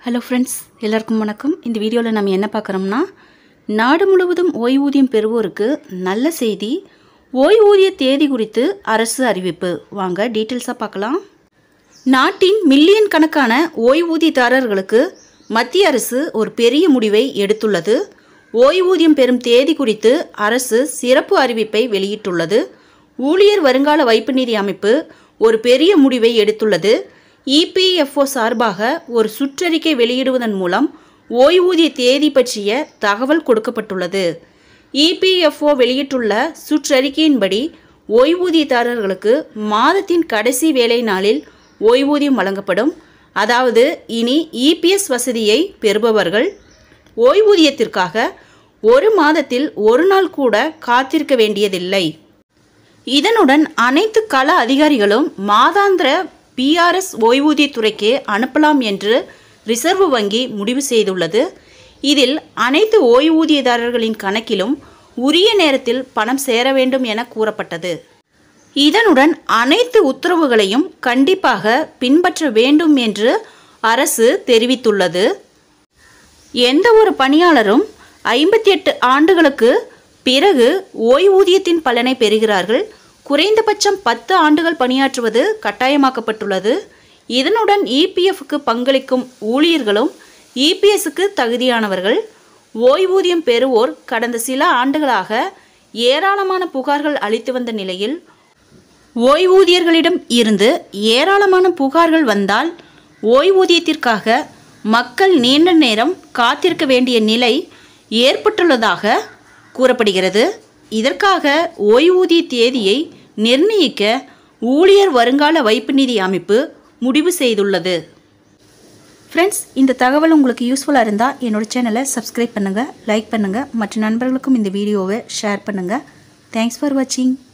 hello friends எல்லாருக்கும் வணக்கம் இந்த வீடியோவில் நம்ம என்ன பார்க்குறோம்னா நாடு முழுவதும் ஓய்வூதியம் பெறுவோருக்கு நல்ல செய்தி ஓய்வூதிய தேதி குறித்து அரசு அறிவிப்பு வாங்க டீட்டெயில்ஸாக பார்க்கலாம் நாட்டின் மில்லியன் கணக்கான ஓய்வூதியதாரர்களுக்கு மத்திய அரசு ஒரு பெரிய முடிவை எடுத்துள்ளது ஓய்வூதியம் பெறும் தேதி குறித்து அரசு சிறப்பு அறிவிப்பை வெளியிட்டுள்ளது ஊழியர் வருங்கால வைப்பு நிதி அமைப்பு ஒரு பெரிய முடிவை எடுத்துள்ளது இபிஎஃப்ஓ சார்பாக ஒரு சுற்றறிக்கை வெளியிடுவதன் மூலம் ஓய்வூதிய தேதி பற்றிய தகவல் கொடுக்கப்பட்டுள்ளது இபிஎஃப்ஓ வெளியிட்டுள்ள சுற்றறிக்கையின்படி ஓய்வூதியதாரர்களுக்கு மாதத்தின் கடைசி வேலை நாளில் ஓய்வூதியம் வழங்கப்படும் அதாவது இனி இபிஎஸ் வசதியை பெறுபவர்கள் ஓய்வூதியத்திற்காக ஒரு மாதத்தில் ஒரு நாள் கூட காத்திருக்க வேண்டியதில்லை இதனுடன் அனைத்து கள அதிகாரிகளும் மாதாந்திர பிஆர்எஸ் ஓய்வூதியத்துறைக்கு அனுப்பலாம் என்று ரிசர்வ் வங்கி முடிவு செய்துள்ளது இதில் அனைத்து ஓய்வூதியதாரர்களின் கணக்கிலும் உரிய நேரத்தில் பணம் சேர வேண்டும் என கூறப்பட்டது இதனுடன் அனைத்து உத்தரவுகளையும் கண்டிப்பாக பின்பற்ற வேண்டும் என்று அரசு தெரிவித்துள்ளது எந்த ஒரு பணியாளரும் ஐம்பத்தி எட்டு ஆண்டுகளுக்கு பிறகு ஓய்வூதியத்தின் பலனை பெறுகிறார்கள் குறைந்தபட்சம் பத்து ஆண்டுகள் பணியாற்றுவது கட்டாயமாக்கப்பட்டுள்ளது இதனுடன் இபிஎஃப்க்கு பங்களிக்கும் ஊழியர்களும் இபிஎஸ்க்கு தகுதியானவர்கள் ஓய்வூதியம் பெறுவோர் கடந்த சில ஆண்டுகளாக ஏராளமான புகார்கள் அளித்து வந்த நிலையில் ஓய்வூதியர்களிடம் இருந்து ஏராளமான புகார்கள் வந்தால் ஓய்வூதியத்திற்காக மக்கள் நீண்ட நேரம் காத்திருக்க வேண்டிய நிலை ஏற்பட்டுள்ளதாக கூறப்படுகிறது இதற்காக ஓய்வூதிய தேதியை நிர்ணயிக்க ஊழியர் வருங்கால வைப்பு நிதி அமைப்பு முடிவு செய்துள்ளது ஃப்ரெண்ட்ஸ் இந்த தகவல் உங்களுக்கு யூஸ்ஃபுல்லாக இருந்தால் என்னோட சேனலை சப்ஸ்கிரைப் பண்ணுங்கள் லைக் பண்ணுங்கள் மற்ற நண்பர்களுக்கும் இந்த வீடியோவை ஷேர் பண்ணுங்கள் தேங்க்ஸ் ஃபார் வாட்சிங்